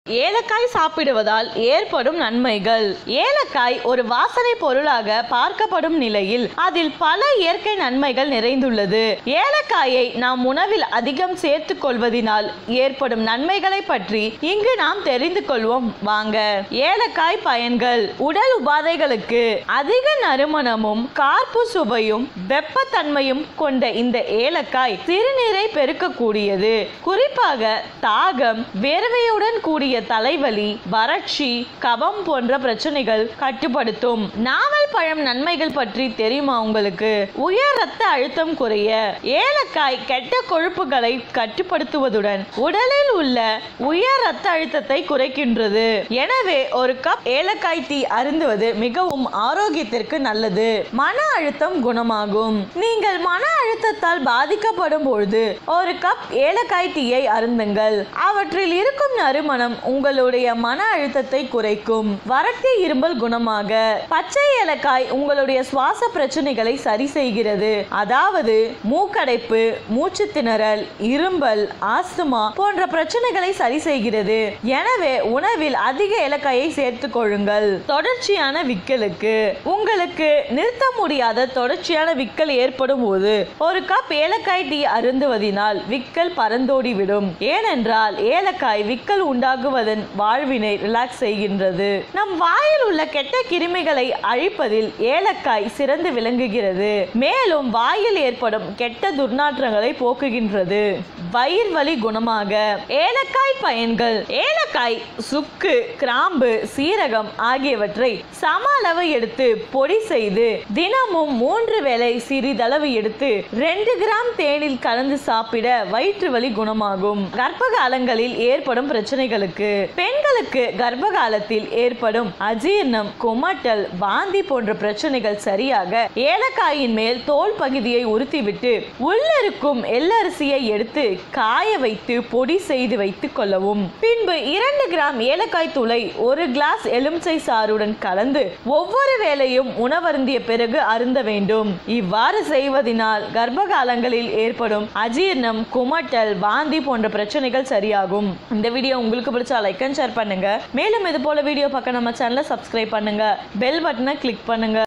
ஏலக்காய் சாப்பிடுவதால் ஏற்படும் நன்மைகள் ஏலக்காய் ஒரு வாசனை பொருளாக பார்க்கப்படும் நிலையில் அதில் பல இயற்கை நன்மைகள் நிறைந்துள்ளது ஏலக்காயை நாம் உணவில் அதிகம் சேர்த்துக் கொள்வதினால் ஏற்படும் நன்மைகளை பற்றி இங்கு நாம் தெரிந்து கொள்வோம் வாங்க ஏலக்காய் பயன்கள் உடல் உபாதைகளுக்கு அதிக நறுமணமும் கார்ப்பு சுவையும் வெப்பத்தன்மையும் கொண்ட இந்த ஏலக்காய் சிறுநீரை பெருக்கக்கூடியது குறிப்பாக தாகம் வேர்வையுடன் கூடிய தலைவலி வறட்சி கபம் போன்ற பிரச்சனைகள் கட்டுப்படுத்தும் நாவல் பழம் நன்மைகள் பற்றி தெரியுமா உங்களுக்கு உயர் ரத்த அழுத்தம் குறைய ஏலக்காய் கெட்ட கொழுப்புகளை கட்டுப்படுத்துவதுடன் உடலில் உள்ள உயர் ரத்த அழுத்தத்தை குறைக்கின்றது எனவே ஒரு கப் ஏலக்காய் டீ அருந்துவது மிகவும் ஆரோக்கியத்திற்கு நல்லது மன அழுத்தம் குணமாகும் நீங்கள் மன அழுத்தத்தால் பாதிக்கப்படும் பொழுது ஒரு கப் ஏலக்காய் டீயை அருந்துங்கள் அவற்றில் இருக்கும் நறுமணம் உங்களுடைய மன அழுத்தத்தை குறைக்கும் வறட்சி இருமல் குணமாக பச்சை ஏலக்காய் உங்களுடைய சுவாச பிரச்சனைகளை சரி செய்கிறது அதாவது மூக்கடைப்பு மூச்சு திணறல் இரும்பல் ஆஸ்துமா போன்ற பிரச்சனைகளை சரி செய்கிறது எனவே உணவில் அதிக ஏலக்காயை சேர்த்துக் கொள்ளுங்கள் தொடர்ச்சியான விக்கலுக்கு உங்களுக்கு நிறுத்த முடியாத தொடர்ச்சியான விக்கல் ஏற்படும் போது ஒரு கப் ஏலக்காய் டீ அருந்துவதினால் விக்கல் பறந்தோடிவிடும் ஏனென்றால் ஏலக்காய் விக்கல் உண்டாகுவதன் வாழ்வினை ரிலாக்ஸ் செய்கின்றது நம் வாயில் உள்ள கெட்ட கிருமிகளை அழிப்பதில் ஏலக்காய் சிறந்து விளங்குகிறது மேலும் வாயில் ஏற்படும் கெட்ட துர்நாற்றங்களை போக்குகின்றது வயிறு வலி குணமாக ஏலக்காய் பயன்கள் ஏலக்காய் சுக்கு கிராம்பு சீரகம் ஆகியவற்றை சம அளவு எடுத்து பொடி செய்து தினமும் மூன்று வேளை சிறிதளவு எடுத்து ரெண்டு கிராம் தேனில் கலந்து சாப்பிட வயிற்று வலி குணமாகும் கர்ப்ப காலங்களில் ஏற்படும் பிரச்சனைகளுக்கு பெண்களுக்கு கர்ப்ப காலத்தில் ஏற்படும் அஜீர்ணம் குமட்டல் வாந்தி போன்ற பிரச்சனைகள் சரியாக ஏலக்காயின் மேல் தோல் பகுதியை உறுத்திவிட்டு உள்ளிருக்கும் எள்ளரிசியை எடுத்து காய வைத்து பொடி செய்து வைத்துக் கொள்ளவும் பின்பு இரண்டு கிராம் ஏலக்காய் தூளை ஒரு கிளாஸ் எலுமிச்சை சாறுடன் கலந்து ஒவ்வொரு வேளையும் உணவருந்திய பிறகு அருந்த வேண்டும் இவ்வாறு செய்வதனால் கர்ப்ப காலங்களில் ஏற்படும் அஜீர்ணம் குமட்டல் வாந்தி போன்ற பிரச்சனைகள் சரியாகும் இந்த வீடியோ உங்களுக்கு பிடிச்சா லைக் அண்ட் ஷேர் பண்ணுங்க மேலும் இது போல வீடியோ பார்க்க நம்ம சேனலை சப்ஸ்கிரைப் பண்ணுங்க பெல் பட்டனை கிளிக் பண்ணுங்க